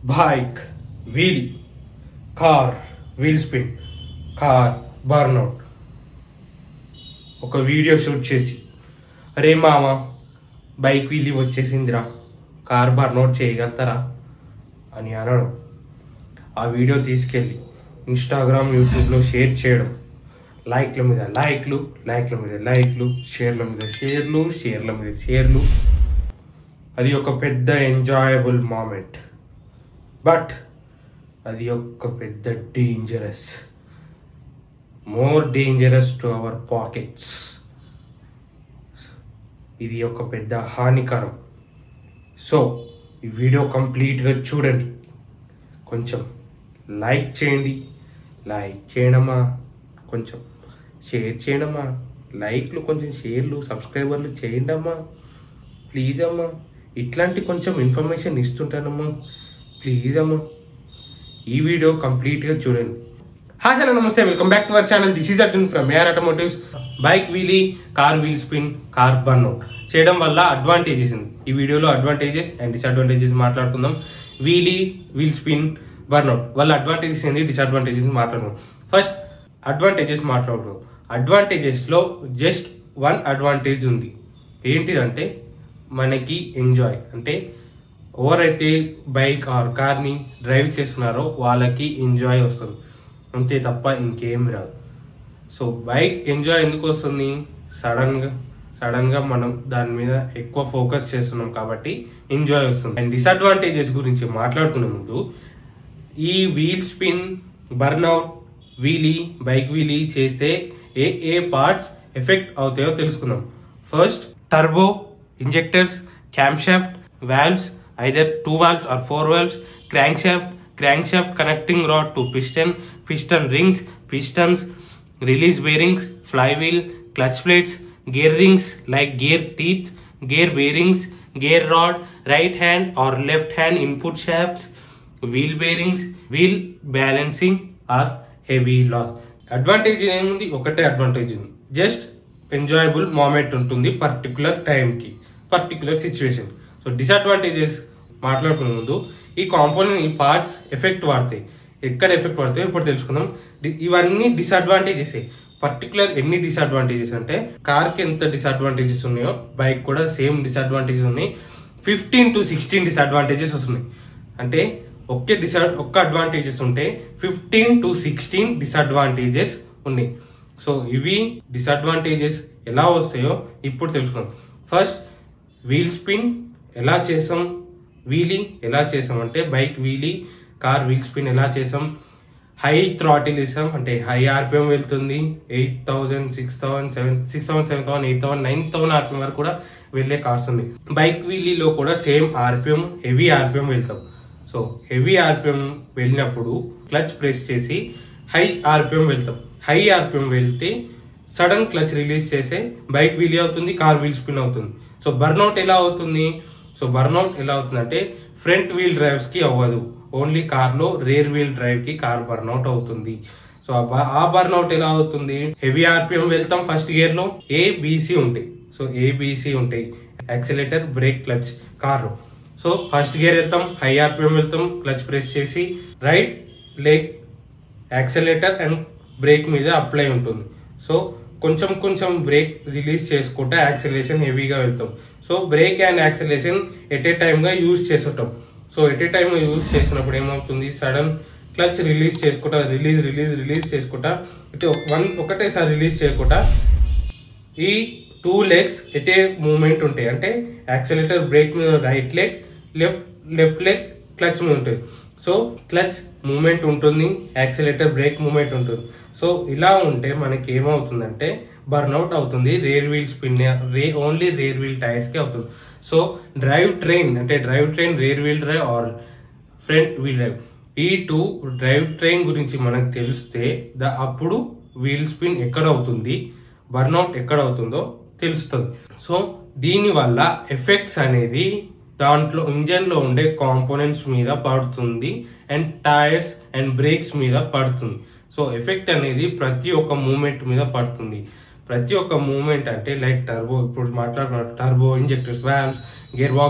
Bike wheel car wheel spin car burnout ఒక video shoot చేసి అరే మామ బైక్ వీలి వచ్చేసిందిరా కార్ బర్న్అవుట్ చేయగలుగుతారా అని అనడం ఆ వీడియో తీసుకెళ్ళి ఇన్స్టాగ్రామ్ యూట్యూబ్లో షేర్ చేయడం లైక్ల మీద లైక్లు లైక్ల మీద లైక్లు షేర్ల మీద షేర్లు షేర్ల మీద షేర్లు అది ఒక పెద్ద ఎంజాయబుల్ మూమెంట్ బట్ అది ఒక పెద్ద dangerous more dangerous to our pockets ఇది ఒక పెద్ద హానికరం సో ఈ వీడియో కంప్లీట్గా చూడండి కొంచెం లైక్ చేయండి లైక్ చేయడమా కొంచెం షేర్ చేయడమా లైక్లు కొంచెం షేర్లు సబ్స్క్రైబర్లు చేయండి అమ్మా ప్లీజ్ అమ్మా ఇట్లాంటి కొంచెం ఇన్ఫర్మేషన్ ఇస్తుంటానమ్మా ప్లీజ్ అమ్మా ఈ వీడియో కంప్లీట్గా చూడండి hi hello namaste welcome back to our channel this is Arjun from AR automotives bike wheelie car wheel spin car burnout చేయడం వల్ల అడ్వాంటేజెస్ ఉంది ఈ వీడియోలో అడ్వాంటేజెస్ అండ్ డిసడ్వాంటేజెస్ మాట్లాడుకుందాం వీలీ వీల్ స్పిన్ బర్న్అవుట్ వాళ్ళ అడ్వాంటేజెస్ ఏంది డిసడ్వాంటేజెస్ మాట్లాడుకుందాం ఫస్ట్ అడ్వాంటేజెస్ మాట్లాడుకుందాం అడ్వాంటేజెస్లో జస్ట్ వన్ అడ్వాంటేజ్ ఉంది ఏంటిదంటే మనకి ఎంజాయ్ అంటే ఎవరైతే బైక్ ఆర్ కార్ని డ్రైవ్ చేస్తున్నారో వాళ్ళకి ఎంజాయ్ వస్తుంది అంతే తప్ప ఇంకేం రాదు సో బైక్ ఎంజాయ్ ఎందుకు వస్తుంది సడన్గా సడన్గా మనం దాని మీద ఎక్కువ ఫోకస్ చేస్తున్నాం కాబట్టి ఎంజాయ్ వస్తుంది అండ్ డిసడ్వాంటేజెస్ గురించి మాట్లాడుకునే ముందు ఈ wheel spin burnout wheelie bike wheelie చేస్తే ఏ ఏ పార్ట్స్ ఎఫెక్ట్ అవుతాయో తెలుసుకుందాం first turbo injectors camshaft valves either two valves or four valves crankshaft crankshaft connecting rod to piston piston rings pistons release bearings, flywheel, clutch plates, gear rings like gear teeth, gear bearings, gear rod, right hand or left hand input shafts, wheel bearings, wheel balancing are heavy loss. Advantage ఏముంది ఒకటే advantage ఉంది just enjoyable moment ఉంటుంది particular టైంకి particular situation so disadvantages మాట్లాడుకునే ముందు ఈ component ఈ parts effect వాడతాయి ఎక్కడ ఎఫెక్ట్ పడతాయో ఇప్పుడు తెలుసుకుందాం డి- ఇవన్నీ డిసడ్వాంటేజెస్ పర్టికులర్ ఎన్ని డిసడ్వాంటేజెస్ అంటే కార్ కి ఎంత డిసడ్వాంటేజెస్ ఉన్నాయో బైక్ కూడా సేమ్ డిసడ్వాంటేజెస్ ఉన్నాయి ఫిఫ్టీన్ టు సిక్స్టీన్ డిసడ్వాంటేజెస్ వస్తున్నాయి అంటే ఒకే డిస ఒక్క అడ్వాంటేజెస్ ఉంటే ఫిఫ్టీన్ టు సిక్స్టీన్ డిసడ్వాంటేజెస్ ఉన్నాయి సో ఇవి డిసడ్వాంటేజెస్ ఎలా వస్తాయో ఇప్పుడు తెలుసుకుందాం ఫస్ట్ వీల్ స్పిన్ ఎలా చేసాం వీలీ ఎలా చేసాం అంటే bike wheelie car wheel spin ఎలా చేసాం హై థ్రాటిల్ ఇస్తాం అంటే హై ఆర్పిఎం వెళ్తుంది eight thousand six thousand seven six thousand seven thousand eight thousand nine thousand RPM వరకు కూడా వెళ్ళే కార్స్ ఉన్నాయి బైక్ వీలీలో కూడా సేమ్ ఆర్పిఎం హెవీ ఆర్పిఎం వెళ్తాం సో హెవీ ఆర్పిఎం వెళ్ళినప్పుడు క్లచ్ ప్రెస్ చేసి హై ఆర్పిఎం వెళ్తాం హై ఆర్పిఎం వెళ్తే సడన్ క్లచ్ రిలీజ్ చేసే బైక్ వీలీ అవుతుంది కార్ వీల్ స్పిన్ అవుతుంది సో బర్న్అవుట్ ఎలా అవుతుంది సో బర్న్అవుట్ ఎలా అవుతుంది అంటే ఫ్రంట్ వీల్ డ్రైవ్స్ కి అవ్వదు ఓన్లీ కార్ లో రేర్ వీల్ డ్రైవ్ కి కార్ బర్న్అవుట్ అవుతుంది సో ఆ బ- ఆ బర్న్అవుట్ ఎలా అవుతుంది హెవీ ఆర్పిఎం వెళ్తాం ఫస్ట్ గేర్ లో ఏ బీసీ ఉంటాయి సో ఏ బీసీ ఉంటాయి accelerator brake clutch car so first gear వెళ్తాం హై ఆర్పిఎం వెళ్తాం క్లచ్ ప్రెస్ చేసి right leg accelerator and brake మీద అప్లై ఉంటుంది సో కొంచెం కొంచెం బ్రేక్ రిలీజ్ చేసుకుంటే యాక్సిలేషన్ హెవీగా వెళ్తాం so brake and acceleration at a టైమ్గా యూజ్ చేస్తుంటాం so at a time use చేసినప్పుడు ఏమవుతుంది సడన్ క్లచ్ రిలీజ్ చేసుకుంటా రిలీజ్ రిలీజ్ రిలీజ్ చేసుకుంటా ఇటు వన్ ఒకటేసారి రిలీజ్ చేయకుండా ఈ టూ లెగ్స్ ఎటే మూమెంట్ ఉంటాయి అంటే యాక్సిలేటర్ బ్రేక్ మీద right leg left left leg clutch మీద ఉంటుంది సో క్లచ్ మూమెంట్ ఉంటుంది యాక్సిలేటర్ బ్రేక్ మూమెంట్ ఉంటుంది సో ఇలా ఉంటే మనకి ఏమవుతుందంటే బర్న్అవుట్ అవుతుంది రేర్ వీల్ స్పిన్ రే ఓన్లీ రేర్ వీల్ టైర్స్ కి అవుతుంది సో డ్రైవ్ ట్రైన్ అంటే drive train rear wheel drive or front wheel drive ఈ టూ డ్రైవ్ ట్రైన్ గురించి మనకు తెలిస్తే ద అప్పుడు వీల్ స్పిన్ ఎక్కడ అవుతుంది బర్న్అవుట్ ఎక్కడ అవుతుందో తెలుస్తుంది సో దీని వల్ల ఎఫెక్ట్స్ అనేది దాంట్లో ఇంజన్ లో ఉండే కాంపోనెంట్స్ మీద పడుతుంది అండ్ టైర్స్ అండ్ బ్రేక్స్ మీద పడుతుంది సో ఎఫెక్ట్ అనేది ప్రతి ఒక్క మూమెంట్ మీద పడుతుంది ప్రతి ఒక్క మూమెంట్ అంటే లైక్ టర్బో ఇప్పుడు మాట్లాడుకున్న turbo injectors valves gear box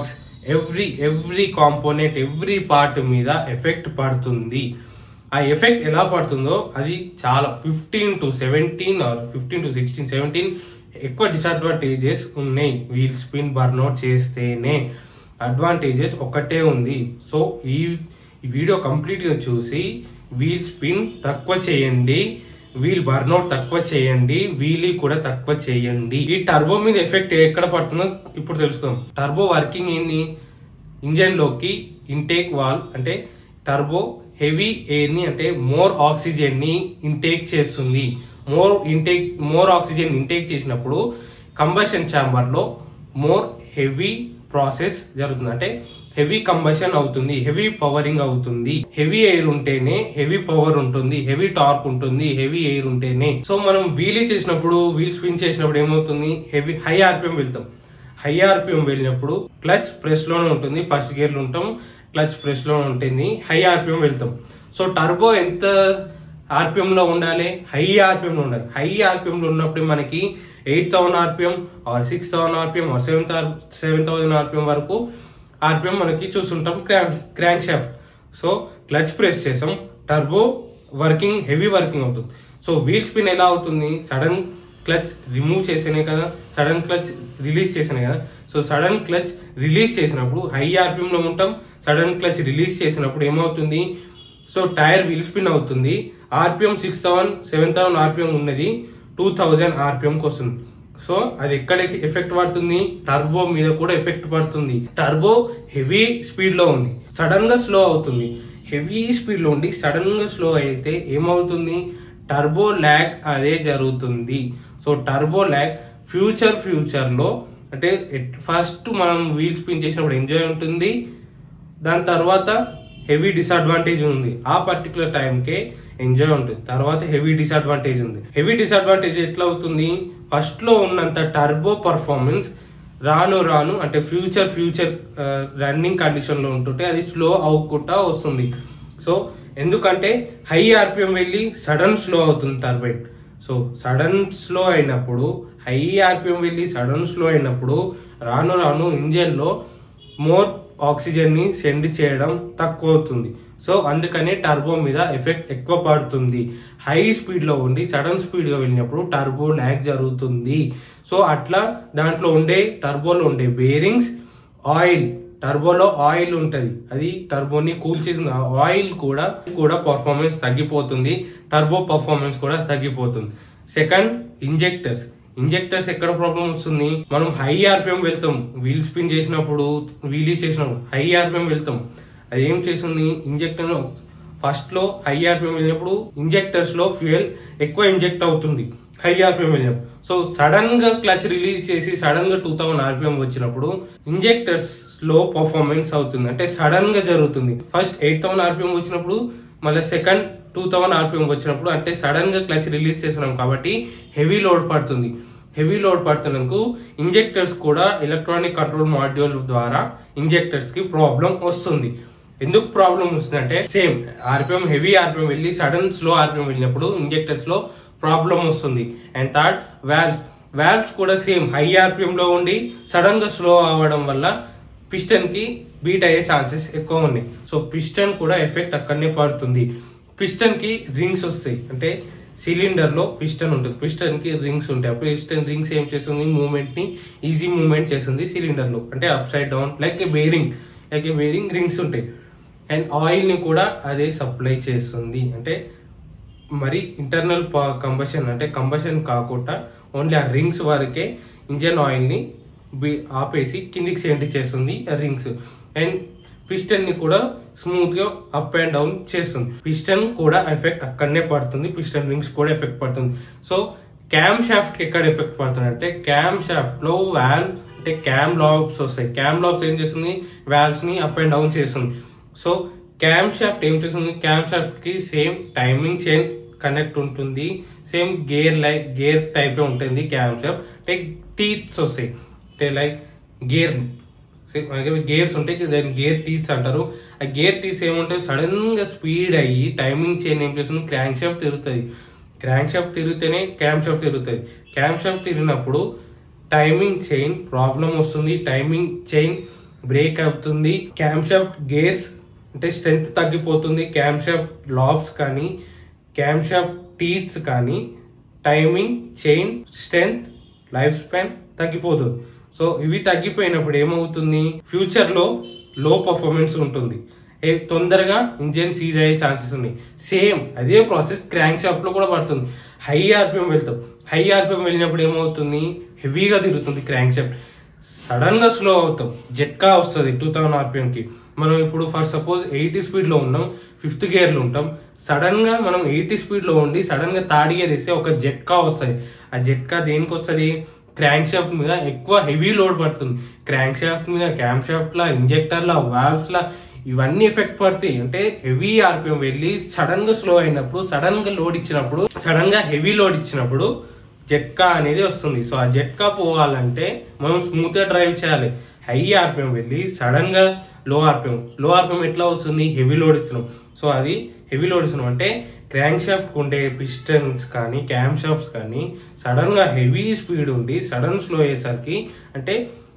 every every component every part మీద ఎఫెక్ట్ పడుతుంది ఆ ఎఫెక్ట్ ఎలా పడుతుందో అది చాలా fifteen to seventeen or fifteen to sixteen seventeen ఎక్కువ డిసడ్వాంటేజెస్ ఉన్నాయి వీల్ స్పిన్ బర్న్అవుట్ చేస్తేనే అడ్వాంటేజెస్ ఒకటే ఉంది సో ఈ ఈ వీడియో కంప్లీట్గా చూసి వీల్ స్పిన్ తక్కువ చేయండి వీల్ బర్న్అవుట్ తక్కువ చేయండి వీలీ కూడా తక్కువ చేయండి ఈ టర్బో మీద ఎఫెక్ట్ ఎక్కడ పడుతుందో ఇప్పుడు తెలుసుకుందాం టర్బో వర్కింగ్ ఏంది ఇంజన్ లోకి ఇంటేక్ వాల్ అంటే టర్బో హెవీ ఎయిర్ ని అంటే మోర్ ఆక్సిజన్ ని ఇంటేక్ చేస్తుంది more intake more oxygen intake చేసినప్పుడు కంబషన్ ఛాంబర్ లో మోర్ హెవీ ప్రాసెస్ జరుగుతుంది అంటే హెవీ కంబషన్ అవుతుంది హెవీ పవరింగ్ అవుతుంది హెవీ ఎయిర్ ఉంటేనే హెవీ పవర్ ఉంటుంది హెవీ టార్క్ ఉంటుంది హెవీ ఎయిర్ ఉంటేనే సో మనం వీలీ చేసినప్పుడు వీల్ స్పిన్ చేసినప్పుడు ఏమవుతుంది హెవీ హై ఆర్పిఎం వెళ్తాం హై ఆర్పిఎం వెళ్ళినప్పుడు క్లచ్ ప్రెస్ లోనే ఉంటుంది ఫస్ట్ గేర్ లో ఉంటాం క్లచ్ ప్రెస్ లో ఉంటుంది హై ఆర్పిఎం వెళ్తాం సో టర్బో ఎంత ఆర్పిఎం లో ఉండాలి హై ఆర్పిఎం లో ఉండాలి హై ఆర్పిఎం లో ఉన్నప్పుడు మనకి eight thousand RPM or six thousand RPM or seven seven thousand RPM వరకు ఆర్పిఎం మనకి చూస్తుంటాం crank crankshaft so clutch press చేసాం టర్బో వర్కింగ్ హెవీ వర్కింగ్ అవుతుంది సో వీల్ స్పిన్ ఎలా అవుతుంది సడన్ క్లచ్ రిమూవ్ చేసేనే కదా సడన్ క్లచ్ రిలీజ్ చేసానే కదా సో సడన్ క్లచ్ రిలీజ్ చేసినప్పుడు హై ఆర్పిఎం లో ఉంటాం సడన్ క్లచ్ రిలీజ్ చేసినప్పుడు ఏమవుతుంది సో టైర్ వీల్ స్పిన్ అవుతుంది RPM six thousand seven thousand RPM ఉన్నది టూ థౌజండ్ ఆర్పిఎంకి వస్తుంది సో అది ఎక్కడ ఎఫెక్ట్ పడుతుంది టర్బో మీద కూడా ఎఫెక్ట్ పడుతుంది టర్బో హెవీ స్పీడ్ లో ఉంది సడన్ గా స్లో అవుతుంది హెవీ స్పీడ్ లో ఉండి సడన్ గా స్లో అయితే ఏమవుతుంది టర్బో ల్యాగ్ అదే జరుగుతుంది so turbo lag future future లో అంటే ఫస్ట్ మనం వీల్ స్పిన్ చేసినప్పుడు ఎంజాయ్ ఉంటుంది దాని తర్వాత హెవీ డిసడ్వాంటేజ్ ఉంది ఆ పర్టికులర్ టైంకే ఎంజాయ్ ఉంటుంది తర్వాత హెవీ డిసడ్వాంటేజ్ ఉంది హెవీ డిసడ్వాంటేజ్ ఎట్లా అవుతుంది ఫస్ట్ లో ఉన్నంత టర్బో పర్ఫార్మెన్స్ రాను రాను అంటే ఫ్యూచర్ ఫ్యూచర్ రన్నింగ్ కండిషన్ లో ఉంటుంటే అది స్లో అవ్వకుండా వస్తుంది సో ఎందుకంటే హై ఆర్పిఎం వెళ్ళి సడన్ స్లో అవుతుంది టర్బైన్ సో సడన్ స్లో అయినప్పుడు హై ఆర్పిఎం వెళ్ళి సడన్ స్లో అయినప్పుడు రాను రాను ఇంజన్ లో మోర్ ఆక్సిజన్ ని సెండ్ చేయడం తక్కువ అవుతుంది సో అందుకనే టర్బో మీద ఎఫెక్ట్ ఎక్కువ పడుతుంది హై స్పీడ్ లో ఉండి సడన్ స్పీడ్ గా వెళ్ళినప్పుడు టర్బో ల్యాగ్ జరుగుతుంది సో అట్లా దాంట్లో ఉండే టర్బోలో ఉండే బేరింగ్స్ ఆయిల్ టర్బోలో ఆయిల్ ఉంటది అది టర్బోని కూల్ చేసిన ఆయిల్ కూడా కూడా పర్ఫార్మెన్స్ తగ్గిపోతుంది టర్బో పర్ఫార్మెన్స్ కూడా తగ్గిపోతుంది సెకండ్ ఇంజెక్టర్స్ ఇంజెక్టర్స్ ఎక్కడ ప్రాబ్లం వస్తుంది మనం హై ఆర్పిఎం వెళ్తాం వీల్ స్పిన్ చేసినప్పుడు వీలీ చేసినప్పుడు హై ఆర్పిఎం వెళ్తాం అది ఏం చేస్తుంది ఇంజెక్టర్ ఫస్ట్ లో హై ఆర్పిఎం వెళ్ళినప్పుడు ఇంజెక్టర్స్ లో ఫ్యూయల్ ఎక్కువ ఇంజెక్ట్ అవుతుంది హై ఆర్పిఎం వెళ్ళినప్పుడు సో సడన్ గా క్లచ్ రిలీజ్ చేసి సడన్ గా టూ థౌసండ్ ఆర్పిఎం వచ్చినప్పుడు ఇంజెక్టర్స్ లో పర్ఫార్మెన్స్ అవుతుంది అంటే సడన్ గా జరుగుతుంది ఫస్ట్ ఎయిట్ థౌసండ్ ఆర్పిఎం వచ్చినప్పుడు మళ్ళీ సెకండ్ టూ థౌసండ్ ఆర్పిఎం వచ్చినప్పుడు అంటే సడన్ గా క్లచ్ రిలీజ్ చేస్తున్నాం కాబట్టి హెవీ లోడ్ పడుతుంది హెవీ లోడ్ పడుతున్నందుకు ఇంజెక్టర్స్ కూడా ఎలక్ట్రానిక్ కంట్రోల్ మాడ్యూల్ ద్వారా ఇంజెక్టర్స్ కి ప్రాబ్లం వస్తుంది ఎందుకు ప్రాబ్లం వస్తుందంటే సేమ్ ఆర్పిఎం హెవీ ఆర్పిఎం వెళ్ళి సడన్ స్లో ఆర్పిఎం వెళ్ళినప్పుడు ఇంజెక్టర్స్ లో ప్రాబ్లం వస్తుంది అండ్ థర్డ్ వాల్వ్స్ వాల్వ్స్ కూడా సేమ్ హై ఆర్పిఎం లో ఉండి సడన్ గా స్లో అవ్వడం వల్ల పిస్టన్ కి బీట్ అయ్యే ఛాన్సెస్ ఎక్కువ ఉన్నాయి సో పిస్టన్ కూడా ఎఫెక్ట్ అక్కడనే పడుతుంది పిస్టన్ కి రింగ్స్ వస్తాయి అంటే సిలిండర్ లో పిస్టన్ ఉంటుంది పిస్టన్ కి రింగ్స్ ఉంటాయి అప్పుడు పిస్టన్ రింగ్స్ ఏం చేస్తుంది మూవ్మెంట్ ని ఈజీ మూవ్మెంట్ చేస్తుంది సిలిండర్ లో అంటే up side down like a bearing like a bearing rings ఉంటాయి అండ్ ఆయిల్ ని కూడా అదే సప్లై చేస్తుంది అంటే మరి ఇంటర్నల్ కంబషన్ అంటే కంబషన్ కాకుండా ఓన్లీ ఆ రింగ్స్ వరకే ఇంజన్ ఆయిల్ ని బి- ఆపేసి కిందికి సెండ్ చేస్తుంది ఆ రింగ్స్ అండ్ పిస్టన్ ని కూడా స్మూత్ గా అప్ అండ్ డౌన్ చేస్తుంది పిస్టన్ కూడా ఎఫెక్ట్ అక్కడనే పడుతుంది పిస్టన్ రింగ్స్ కూడా ఎఫెక్ట్ పడుతుంది సో క్యామ్ షాఫ్ట్ కి ఎక్కడ ఎఫెక్ట్ పడుతుంది అంటే క్యామ్ షాఫ్ట్ లో వాల్వ్ అంటే క్యామ్ లాబ్స్ వస్తాయి క్యామ్ లాబ్స్ ఏం చేస్తుంది వాల్వ్స్ ని అప్ అండ్ డౌన్ చేస్తుంది సో క్యామ్ షాఫ్ట్ ఏం చేస్తుంది క్యామ్ షాఫ్ట్ కి సేమ్ టైమింగ్ చైన్ కనెక్ట్ ఉంటుంది same gear like gear type లో ఉంటుంది క్యామ్ షాఫ్ట్ అంటే టీత్స్ వస్తాయి అంటే లైక్ గేర్ గేర్స్ ఉంటాయి దాని గేర్ టీత్స్ అంటారు ఆ గేర్ టీత్స్ ఏముంటాయి సడన్ గా స్పీడ్ అయ్యి టైమింగ్ చైన్ ఏం చేస్తుంది క్రాంక్ షాఫ్ట్ తిరుగుతుంది క్రాంక్ షాఫ్ట్ తిరిగితేనే క్యామ్ షాఫ్ట్ తిరుగుతుంది క్యామ్ షాఫ్ట్ తిరిగినప్పుడు టైమింగ్ చైన్ ప్రాబ్లం వస్తుంది టైమింగ్ చైన్ బ్రేక్ అవుతుంది క్యామ్ షాఫ్ట్ గేర్స్ అంటే స్ట్రెంగ్త్ తగ్గిపోతుంది క్యామ్ షాఫ్ట్ లాబ్స్ కానీ క్యామ్ షాఫ్ట్ టీత్స్ కానీ timing chain strength lifespan తగ్గిపోతుంది సో ఇవి తగ్గిపోయినప్పుడు ఏమవుతుంది ఫ్యూచర్ లో లో పర్ఫార్మెన్స్ ఉంటుంది ఏ తొందరగా ఇంజిన్ సీజ్ అయ్యే ఛాన్సెస్ ఉన్నాయి సేమ్ అదే ప్రాసెస్ క్రాంక్ షాఫ్ట్ లో కూడా పడుతుంది హై ఆర్పిఎం వెళ్తాం హై ఆర్పిఎం వెళ్ళినప్పుడు ఏమవుతుంది హెవీగా తిరుగుతుంది క్రాంక్ షాఫ్ట్ సడన్ గా స్లో అవుతాం జెట్కా వస్తుంది టూ థౌసండ్ ఆర్పిఎం కి మనం ఇప్పుడు ఫర్ సపోజ్ ఎయిటీ స్పీడ్ లో ఉన్నాం ఫిఫ్త్ గేర్ లో ఉంటాం సడన్ గా మనం ఎయిటీ స్పీడ్ లో ఉండి సడన్ గా థర్డ్ గేర్ వేస్తే ఒక జెట్కా వస్తుంది ఆ జెట్కా దేనికి వస్తుంది క్రాంక్ షాఫ్ట్ మీద ఎక్కువ హెవీ లోడ్ పడుతుంది క్రాంక్ షాఫ్ట్ మీద క్యామ్ షాఫ్ట్ లా ఇంజెక్టర్ లా వాల్వ్స్ లా ఇవన్నీ ఎఫెక్ట్ పడతాయి అంటే హెవీ ఆర్పిఎం వెళ్ళి సడన్ గా స్లో అయినప్పుడు సడన్ గా లోడ్ ఇచ్చినప్పుడు సడన్ గా హెవీ లోడ్ ఇచ్చినప్పుడు జెట్కా అనేది వస్తుంది సో ఆ జెట్కా పోవాలంటే మనం స్మూత్ గా డ్రైవ్ చేయాలి హై ఆర్పిఎం వెళ్ళి సడన్ గా లో ఆర్పిఎం లో ఆర్పిఎం ఎట్లా వస్తుంది హెవీ లోడ్ ఇస్తున్నాం సో అది హెవీ లోడ్ ఇస్తున్నాం అంటే క్రాంక్ షాఫ్ట్ ఉండే పిస్టన్స్ కానీ క్యామ్ షాఫ్ట్స్ కానీ సడన్ గా హెవీ స్పీడ్ ఉండి సడన్ స్లో అయ్యేసరికి అంటే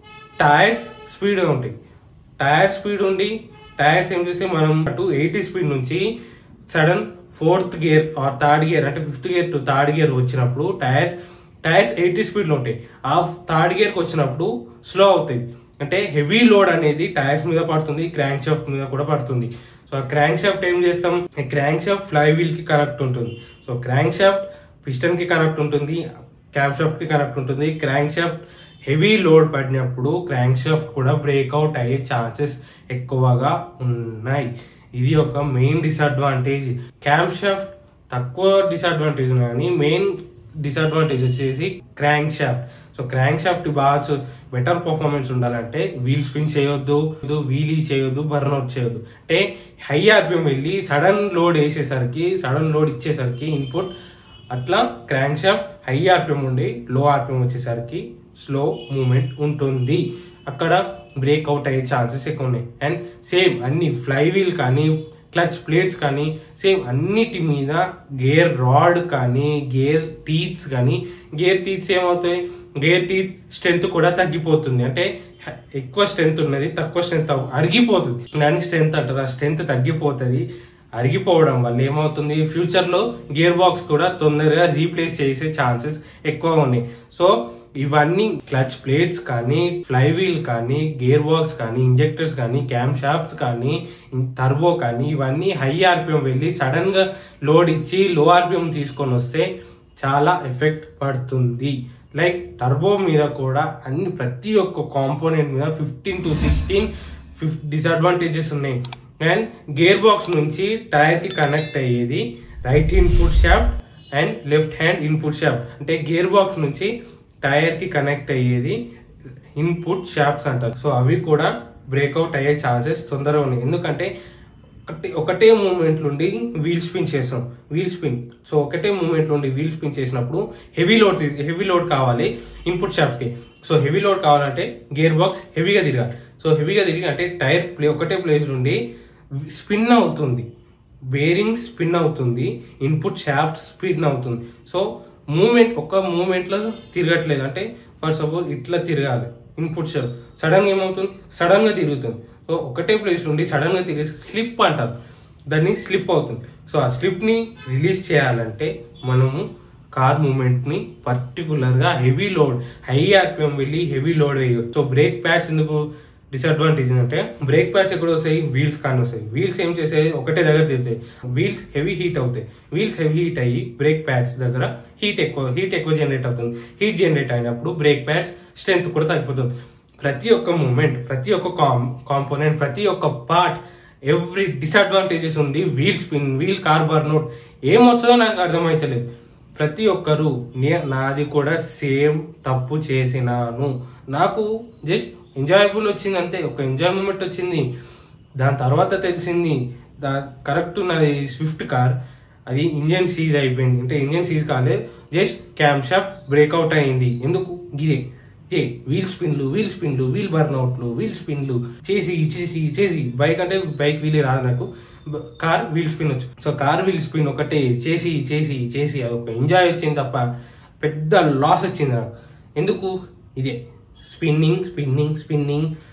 టైర్స్ స్పీడ్గా ఉంటాయి టైర్ స్పీడ్ ఉండి టైర్స్ ఏం చేస్తే మనం అటు ఎయిటీ స్పీడ్ నుంచి sudden fourth gear or third gear అంటే fifth gear to third gear వచ్చినప్పుడు టైర్స్ టైర్స్ ఎయిటీ స్పీడ్లో ఉంటాయి ఆ థర్డ్ గేర్కి వచ్చినప్పుడు స్లో అవుతాయి అంటే హెవీ లోడ్ అనేది టైర్స్ మీద పడుతుంది క్రాంక్ షాఫ్ట్ మీద కూడా పడుతుంది సో ఆ క్రాంక్ షాఫ్ట్ ఏం చేస్తాం క్రాంక్ షాఫ్ట్ ఫ్లై వీల్ కి కనెక్ట్ ఉంటుంది సో క్రాంక్ షాఫ్ట్ పిస్టన్ కి కనెక్ట్ ఉంటుంది క్యామ్ షాఫ్ట్ కి కనెక్ట్ ఉంటుంది క్రాంక్ షాఫ్ట్ హెవీ లోడ్ పడినప్పుడు క్రాంక్ షాఫ్ట్ కూడా బ్రేక్అవుట్ అయ్యే ఛాన్సెస్ ఎక్కువగా ఉన్నాయి ఇది ఒక మెయిన్ డిసడ్వాంటేజ్ క్యామ్ షాఫ్ట్ తక్కువ డిసడ్వాంటేజ్ కానీ మెయిన్ డిసడ్వాంటేజ్ వచ్చేసి crankshaft so crankshaft బాగా బెటర్ పర్ఫార్మెన్స్ ఉండాలంటే వీల్ స్పిన్ చేయొద్దు వీలీ చేయొద్దు బర్న్అవుట్ చేయొద్దు అంటే హై ఆర్పిఎం వెళ్ళి సడన్ లోడ్ వేసేసరికి సడన్ లోడ్ ఇచ్చేసరికి ఇన్పుట్ అట్లా క్రాంక్ షాఫ్ట్ హై ఆర్పిఎం ఉండి లో ఆర్పిఎం వచ్చేసరికి స్లో మూమెంట్ ఉంటుంది అక్కడ బ్రేక్అవుట్ అయ్యే ఛాన్సెస్ ఎక్కువ ఉన్నాయి అండ్ సేమ్ అన్ని ఫ్లై వీల్ కానీ క్లచ్ ప్లేట్స్ కానీ సేమ్ అన్నిటి మీద గేర్ రాడ్ కానీ గేర్ టీత్స్ కానీ గేర్ టీత్స్ ఏమవుతాయి గేర్ టీత్ స్ట్రెంత్ కూడా తగ్గిపోతుంది అంటే హ- ఎక్కువ స్ట్రెంత్ ఉన్నది తక్కువ స్ట్రెంత్ అరిగిపోతుంది దానికి స్ట్రెంత్ అంటారు ఆ స్ట్రెంత్ తగ్గిపోతుంది అరిగిపోవడం వల్ల ఏమవుతుంది ఫ్యూచర్ లో గేర్ బాక్స్ కూడా తొందరగా రీప్లేస్ చేసే ఛాన్సెస్ ఎక్కువ ఉన్నాయి సో ఇవన్నీ క్లచ్ ప్లేట్స్ కానీ ఫ్లై వీల్ కానీ గేర్ బాక్స్ కానీ ఇంజెక్టర్స్ కానీ క్యామ్ షాఫ్ట్స్ కానీ టర్బో కానీ ఇవన్నీ హై ఆర్పిఎం వెళ్ళి సడన్ గా లోడ్ ఇచ్చి లో ఆర్పిఎం తీసుకొని వస్తే చాలా ఎఫెక్ట్ పడుతుంది లైక్ టర్బో మీద కూడా అన్ని ప్రతి ఒక్క కాంపోనెంట్ మీద ఫిఫ్టీన్ టు సిక్స్టీన్ ఫిఫ్ డిసడ్వాంటేజెస్ ఉన్నాయి అండ్ గేర్ బాక్స్ నుంచి టైర్ కి కనెక్ట్ అయ్యేది right input shaft and left hand input shaft అంటే గేర్ బాక్స్ నుంచి టైర్ కి కనెక్ట్ అయ్యేది ఇన్పుట్ షాఫ్ట్స్ అంటారు సో అవి కూడా బ్రేక్అవుట్ అయ్యే ఛాన్సెస్ తొందరగా ఉన్నాయి ఎందుకంటే ఒకటి ఒకటే మూమెంట్ నుండి వీల్ స్పిన్ చేస్తాం వీల్ స్పిన్ సో ఒకటే మూమెంట్ నుండి వీల్ స్పిన్ చేసినప్పుడు హెవీ లోడ్ హెవీ లోడ్ కావాలి ఇన్పుట్ షాఫ్ట్ కి సో హెవీ లోడ్ కావాలంటే గేర్ బాక్స్ హెవీగా తిరగాలి సో హెవీగా తిరిగి అంటే టైర్ ప్లే ఒకటే ప్లేస్ నుండి స్పిన్ అవుతుంది బేరింగ్ స్పిన్ అవుతుంది ఇన్పుట్ షాఫ్ట్ స్పిన్ అవుతుంది సో మూమెంట్ ఒక మూమెంట్లో తిరగట్లేదు అంటే ఫర్ సపోజ్ ఇట్లా తిరగాలి ఇన్పుట్ షాఫ్ట్ సడన్ గా ఏమవుతుంది సడన్ గా తిరుగుతుంది సో ఒకటే ప్లేస్ నుండి సడన్ గా తిరిగి స్లిప్ అంటారు దాన్ని స్లిప్ అవుతుంది సో ఆ స్లిప్ ని రిలీజ్ చేయాలంటే మనము కార్ మూమెంట్ ని పర్టికులర్ గా హెవీ లోడ్ హై ఆర్పిఎం వెళ్ళి హెవీ లోడ్ వేయచ్చు సో బ్రేక్ ప్యాడ్స్ ఎందుకు డిసడ్వాంటేజ్ అంటే బ్రేక్ ప్యాడ్స్ ఎక్కడ వస్తాయి వీల్స్ కానీ వస్తాయి వీల్స్ ఏం చేసాయి ఒకటే దగ్గర తిరుగుతాయి వీల్స్ హెవీ హీట్ అవుతాయి వీల్స్ హెవీ హీట్ అయ్యి బ్రేక్ ప్యాడ్స్ దగ్గర హీట్ ఎక్కువ హీట్ ఎక్కువ జనరేట్ అవుతుంది హీట్ జనరేట్ అయినప్పుడు బ్రేక్ ప్యాడ్స్ స్ట్రెంత్ కూడా తగ్గిపోతుంది ప్రతి ఒక్క మూమెంట్ ప్రతి ఒక్క కాం కాంపోనెంట్ ప్రతి ఒక్క పార్ట్ ఎవ్రీ డిసడ్వాంటేజెస్ ఉంది wheel spin wheel car burnout ఏం వస్తుందో నాకు అర్థమైతలేదు ప్రతి ఒక్కరు నే- నాది కూడా సేమ్ తప్పు చేసినాను నాకు జస్ట్ ఎంజాయబుల్ వచ్చింది అంతే ఒక ఎంజాయ్ మూమెంట్ వచ్చింది దాని తర్వాత తెలిసింది దా కరెక్ట్ నాది స్విఫ్ట్ కార్ అది ఇంజన్ సీజ్ అయిపోయింది అంటే ఇంజన్ సీజ్ కాలేదు జస్ట్ క్యామ్ షాఫ్ట్ బ్రేక్అవుట్ అయింది ఎందుకు గిదే ఇదే వీల్ స్పిన్లు వీల్ స్పిన్లు వీల్ బర్న్అవుట్లు వీల్ స్పిన్లు చేసి చేసి చేసి బైక్ అంటే బైక్ వీలే రాదు నాకు బ- కార్ వీల్ స్పిన్ వచ్చు సో కార్ వీల్ స్పిన్ ఒకటే చేసి చేసి చేసి అది ఒక ఎంజాయ్ వచ్చింది తప్ప పెద్ద లాస్ వచ్చింది నాకు ఎందుకు ఇదే spinning spinning spinning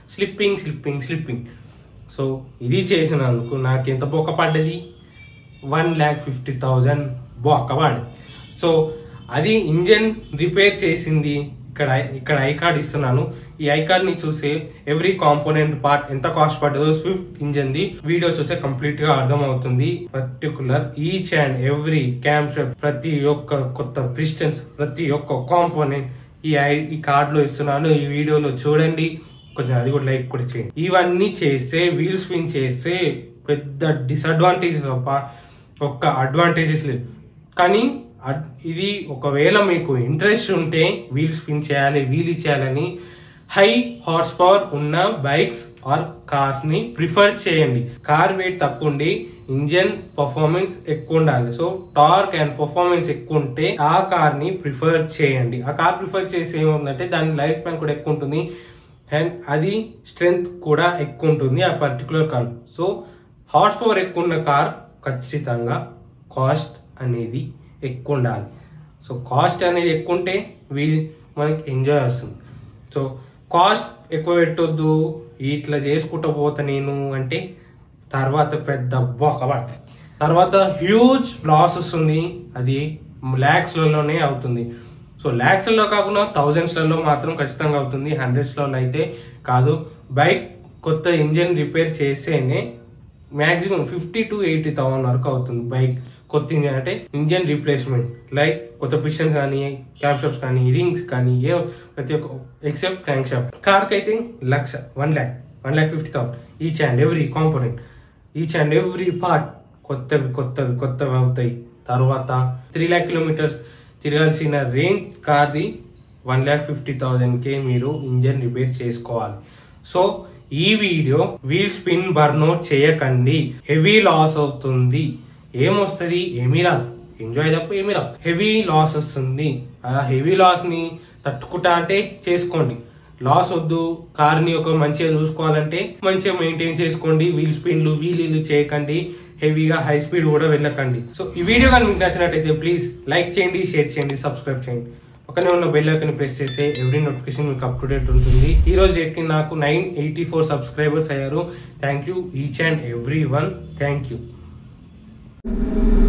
slipping slipping slipping so ఇది చేసినందుకు నాకు ఎంత బొక్క పడ్డది వన్ ల్యాక్ ఫిఫ్టీ థౌజండ్ బొక్క పడింది సో అది ఇంజన్ రిపేర్ చేసింది ఇక్కడ ఇక్కడ ఐ కార్డ్ ఇస్తున్నాను ఈ ఐ కార్డ్ ని చూస్తే ఎవ్రీ కాంపోనెంట్ పార్ట్ ఎంత కాస్ట్ పడ్డదో స్విఫ్ట్ ఇంజన్ ది వీడియో చూస్తే కంప్లీట్ గా అర్థమవుతుంది particular each and every camshaft ప్రతి ఒక్క కొత్త పిస్టన్స్ ప్రతి ఒక్క కాంపోనెంట్ ఈ ఐ ఈ కార్డ్ లో ఇస్తున్నాను ఈ వీడియోలో చూడండి కొంచెం అది కూడా లైక్ కూడా చేయండి ఇవన్నీ చేస్తే వీల్ స్పిన్ చేస్తే పెద్ద డిసడ్వాంటేజెస్ తప్ప ఒక్క అడ్వాంటేజెస్ లేదు కానీ అడ్- ఇది ఒకవేళ మీకు ఇంట్రెస్ట్ ఉంటే వీల్ స్పిన్ చేయాలి వీల్ చేయాలని హై హార్స్ పవర్ ఉన్న బైక్స్ ఆర్ కార్స్ ని ప్రిఫర్ చేయండి కార్ వెయిట్ తక్కువ ఉండి ఇంజన్ పర్ఫార్మెన్స్ ఎక్కువ ఉండాలి సో టార్క్ అండ్ పర్ఫార్మెన్స్ ఎక్కువ ఉంటే ఆ కార్ ని ప్రిఫర్ చేయండి ఆ కార్ ప్రిఫర్ చేసి ఏముందంటే దాని లైఫ్ స్పాన్ కూడా ఎక్కువ ఉంటుంది అండ్ అది స్ట్రెంగ్త్ కూడా ఎక్కువ ఉంటుంది ఆ particular car so horsepower ఎక్కువ ఉన్న కార్ ఖచ్చితంగా కాస్ట్ అనేది ఎక్కువ ఉండాలి సో కాస్ట్ అనేది ఎక్కువ ఉంటే వీల్ మనకి ఎంజాయ్ వస్తుంది సో కాస్ట్ ఎక్కువ పెట్టొద్దు ఇట్లా చేసుకుంటూ పోతా నేను అంటే తర్వాత పెద్ద బొక్క పడుతుంది తర్వాత హ్యూజ్ లాస్ వస్తుంది అది ల్యాక్స్లలోనే అవుతుంది సో ల్యాక్స్లలో కాకుండా థౌజండ్స్లలో మాత్రం ఖచ్చితంగా అవుతుంది హండ్రెడ్స్లలో అయితే కాదు బైక్ కొత్త ఇంజిన్ రిపేర్ చేసేనే maximum fifty to eighty thousand వరకు అవుతుంది బైక్ కొత్త ఇంజన్ అంటే ఇంజన్ రీప్లేస్మెంట్ లైక్ కొత్త పిస్టన్స్ కానీ క్యాప్ షాప్స్ కానీ రింగ్స్ కానీ ఏ ప్రతి ఒక్క ఎక్సెప్ట్ క్రాంక్ షాప్ కార్కి అయితే lakh one lakh one lakh fifty thousand each and every component each and every part కొత్తవి కొత్తవి కొత్తవి అవుతాయి తర్వాత త్రీ ల్యాక్ కిలోమీటర్స్ తిరగాల్సిన రేంజ్ కార్ది వన్ ల్యాక్ ఫిఫ్టీ థౌజండ్కే మీరు ఇంజన్ రిపేర్ చేసుకోవాలి సో ఈ వీడియో వీల్ స్పిన్ బర్నౌట్ చేయకండి హెవీ లాస్ అవుతుంది ఏమొస్తుంది ఏమీ రాదు ఎంజాయ్ తప్ప ఏమీ రాదు హెవీ లాస్ వస్తుంది ఆ హెవీ లాస్ ని తట్టుకుంటా అంటే చేసుకోండి లాస్ వద్దు కార్ ని ఒక మంచిగా చూసుకోవాలంటే మంచిగా మెయింటైన్ చేసుకోండి వీల్ స్పిన్లు వీలీలు చేయకండి హెవీగా హై స్పీడ్ కూడా వెళ్ళకండి సో ఈ వీడియో కానీ మీకు నచ్చినట్టయితే ప్లీజ్ లైక్ చేయండి షేర్ చేయండి సబ్స్క్రైబ్ చేయండి పక్కనే ఉన్న బెల్ ఐకాన్ ప్రెస్ చేస్తే ఎవ్రీ నోటిఫికేషన్ మీకు అప్ టు డేట్ ఉంటుంది ఈ రోజు డేట్ కి నాకు నైన్ ఎయిటీ ఫోర్ సబ్స్క్రైబర్స్ అయ్యారు thank you each and every one thank you